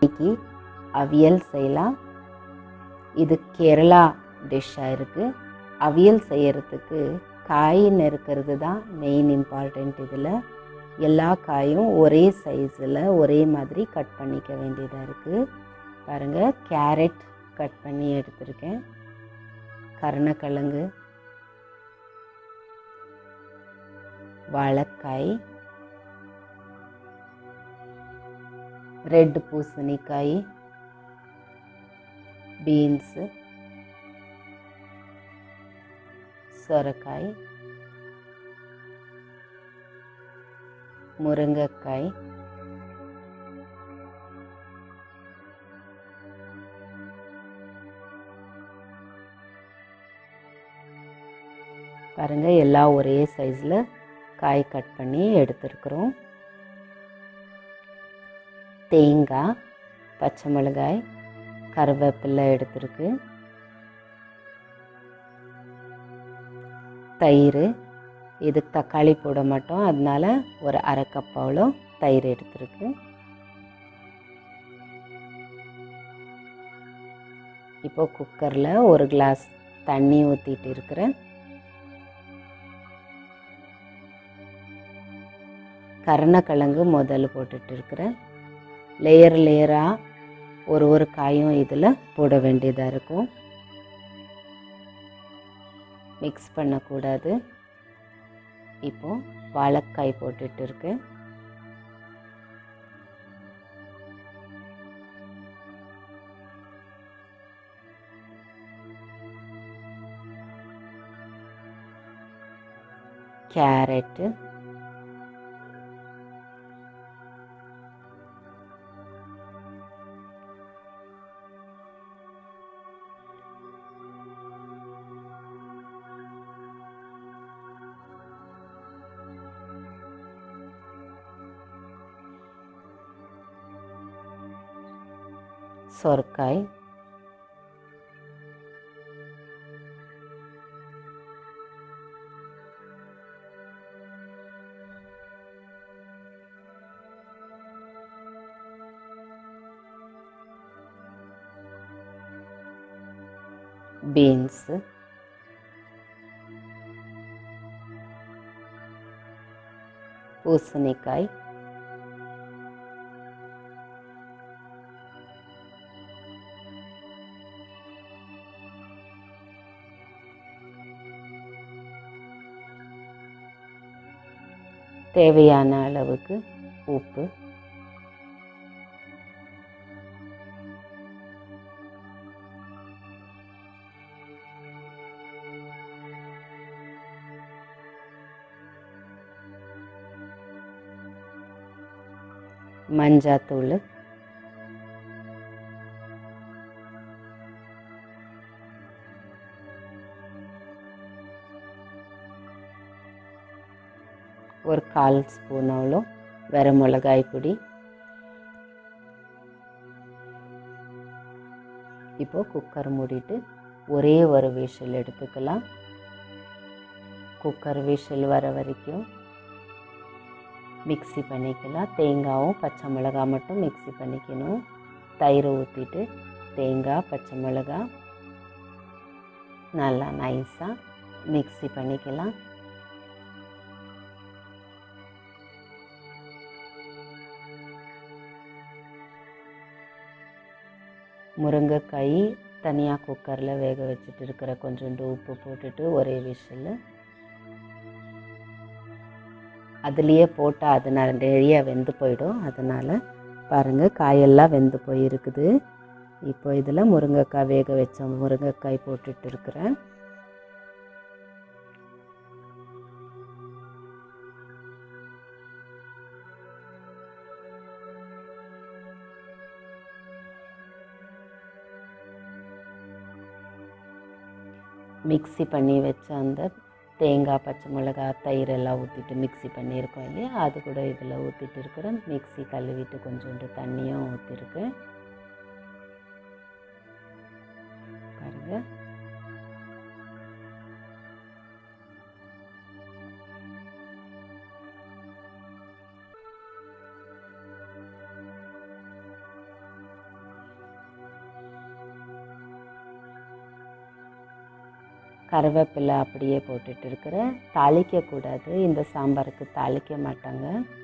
இன்னைக்கு அவியல் செய்யலாம் இது கேரளா டிஷ்ஷாக இருக்குது அவியல் செய்யறதுக்கு காய் நறுக்கிறது தான் மெயின் இம்பார்ட்டண்ட் இதில் எல்லா காயும் ஒரே சைஸில் ஒரே மாதிரி கட் பண்ணிக்க வேண்டியதாக இருக்குது பாருங்கள் கேரட் கட் பண்ணி எடுத்திருக்கேன் கருணக்கிழங்கு வாழைக்காய் ரெட் பூசணிக்காய் பீன்ஸு சொரக்காய் முருங்கைக்காய் பாருங்கள் எல்லாம் ஒரே சைஸில் காய் கட் பண்ணி எடுத்துருக்குறோம் தேங்காய் பச்சை மிளகாய் கருவேப்பிலை எடுத்துருக்கு தயிர் இதுக்கு தக்காளி போட மாட்டோம் அதனால ஒரு அரை கப் அவ்வளோ தயிர் எடுத்துருக்கு இப்போ குக்கரில் ஒரு கிளாஸ் தண்ணி ஊற்றிட்டு இருக்கிறேன் கருணக்கிழங்கு முதல்ல போட்டுட்டு இருக்கிறேன் லேயர் லேயராக ஒரு ஒரு காயும் இதில் போட வேண்டியதாக இருக்கும் மிக்ஸ் பண்ணக்கூடாது இப்போ வாழைக்காய் போட்டுட்டு இருக்கேன் கேரட்டு சொரக்காய் பீன்ஸு பூசணிக்காய் தேவையான அளவுக்கு உப்பு மஞ்சாத்தூள் ஒரு கால் ஸ்பூன் அவ்வளோ வர மிளகாய் பொடி இப்போ குக்கர் மூடிட்டு ஒரே ஒரு விசில் எடுத்துக்கலாம் குக்கர் விசில் வர வரைக்கும் மிக்ஸி பண்ணிக்கலாம் தேங்காயும் பச்சை மிளகாய் மட்டும் மிக்ஸி பண்ணிக்கணும் தயிர் ஊற்றிட்டு தேங்காய் பச்சை மிளகாய் நல்லா நைஸாக மிக்ஸி பண்ணிக்கலாம் முருங்கைக்காய் தனியாக குக்கரில் வேக வச்சுட்டு இருக்கிற கொஞ்சோண்டு உப்பு போட்டுட்டு ஒரே விசில் அதுலேயே போட்டால் அது நிறைய வெந்து போயிடும் அதனால் பாருங்கள் காயெல்லாம் வெந்து போயிருக்குது இப்போ இதில் முருங்கைக்காய் வேக வச்ச முருங்கைக்காய் போட்டுட்டு இருக்கிறேன் மிக்ஸி பண்ணி வச்ச அந்த தேங்காய் பச்சை மிளகாய் தயிர் எல்லாம் ஊற்றிட்டு மிக்ஸி பண்ணியிருக்கோம் இல்லையா அது கூட இதில் ஊற்றிட்டு இருக்கிறேன் மிக்ஸி கழுவிட்டு கொஞ்சோண்டு தண்ணியும் ஊற்றிருக்கேன் பாருங்க கருவேப்பிலை அப்படியே போட்டுட்டு இருக்கிறேன் தாளிக்கக்கூடாது இந்த சாம்பாருக்கு தாளிக்க மாட்டாங்க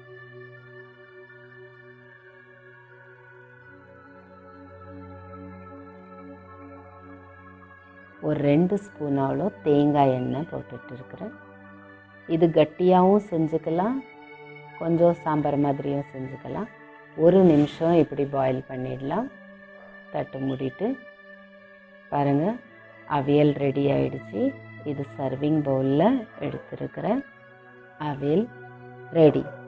ஒரு ரெண்டு ஸ்பூன் அவ்வளோ தேங்காய் எண்ணெய் போட்டுட்டு இருக்கிறேன் இது கட்டியாகவும் செஞ்சுக்கலாம் கொஞ்சம் சாம்பார் மாதிரியும் செஞ்சுக்கலாம் ஒரு நிமிஷம் இப்படி பாயில் பண்ணிடலாம் தட்டு மூடிட்டு பாருங்கள் அவியல் ரெடி ஆயிடுச்சு இது சர்விங் பவுலில் எடுத்துருக்கிறேன் அவியல் ரெடி